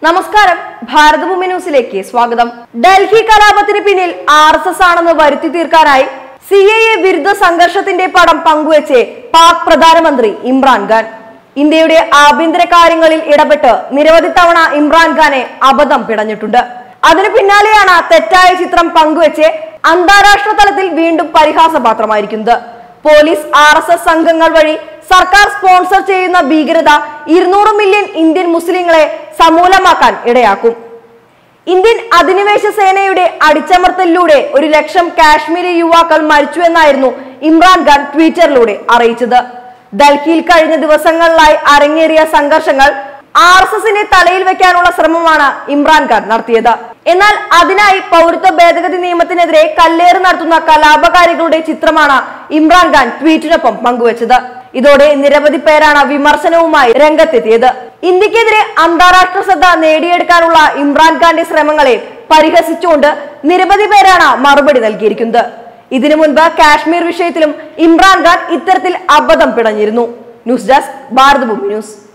നമസ്കാരം ഭാരതഭൂമി ന്യൂസിലേക്ക് സ്വാഗതം ഡൽഹി കലാപത്തിന് പിന്നിൽ ആർ എസ് എസ് ആണെന്ന് വരുത്തി തീർക്കാനായി സി എ എ വിരുദ്ധ സംഘർഷത്തിന്റെ പടം പങ്കുവെച്ച് പാക് പ്രധാനമന്ത്രി ഇമ്രാൻഖാൻ ഇന്ത്യയുടെ ആഭ്യന്തര കാര്യങ്ങളിൽ ഇടപെട്ട് നിരവധി തവണ ഇമ്രാൻഖാനെ അബദ്ധം പിടഞ്ഞിട്ടുണ്ട് അതിനു പിന്നാലെയാണ് തെറ്റായ ചിത്രം പങ്കുവെച്ച് അന്താരാഷ്ട്ര തലത്തിൽ വീണ്ടും പരിഹാസപാത്രമായിരിക്കുന്നത് പോലീസ് ആർ എസ് എസ് സംഘങ്ങൾ വഴി സർക്കാർ സ്പോൺസർ ചെയ്യുന്ന ഭീകരത ഇരുന്നൂറ് മില്യൺ ഇന്ത്യൻ മുസ്ലിങ്ങളെ സമൂലമാക്കാൻ ഇടയാക്കും ഇന്ത്യൻ അധിനിവേശ സേനയുടെ അടിച്ചമർത്തലിലൂടെ ഒരു ലക്ഷം കാശ്മീരി യുവാക്കൾ മരിച്ചു എന്നായിരുന്നു ഇമ്രാൻഖാൻ ട്വിറ്ററിലൂടെ അറിയിച്ചത് ഡൽഹിയിൽ കഴിഞ്ഞ ദിവസങ്ങളിലായി അരങ്ങേറിയ സംഘർഷങ്ങൾ ആർ എസ് എസിനെ തലയിൽ വെക്കാനുള്ള ശ്രമമാണ് ഇമ്രാൻഖാൻ നടത്തിയത് എന്നാൽ അതിനായി പൗരത്വ ഭേദഗതി നിയമത്തിനെതിരെ കല്ലേറ് നടത്തുന്ന കലാപകാരികളുടെ ചിത്രമാണ് ഇമ്രാൻഖാൻ ട്വീറ്റിനൊപ്പം പങ്കുവച്ചത് ഇതോടെ നിരവധി പേരാണ് വിമർശനവുമായി രംഗത്തെത്തിയത് ഇന്ത്യക്കെതിരെ അന്താരാഷ്ട്ര ശ്രദ്ധ നേടിയെടുക്കാനുള്ള ഇമ്രാൻഖാന്റെ ശ്രമങ്ങളെ പരിഹസിച്ചുകൊണ്ട് നിരവധി പേരാണ് മറുപടി നൽകിയിരിക്കുന്നത് ഇതിനു മുൻപ് കാശ്മീർ വിഷയത്തിലും ഇമ്രാൻഖാൻ ഇത്തരത്തിൽ അബദ്ധം പിടഞ്ഞിരുന്നു ന്യൂസ് ഡെസ്ക് ഭാരതഭൂമി ന്യൂസ്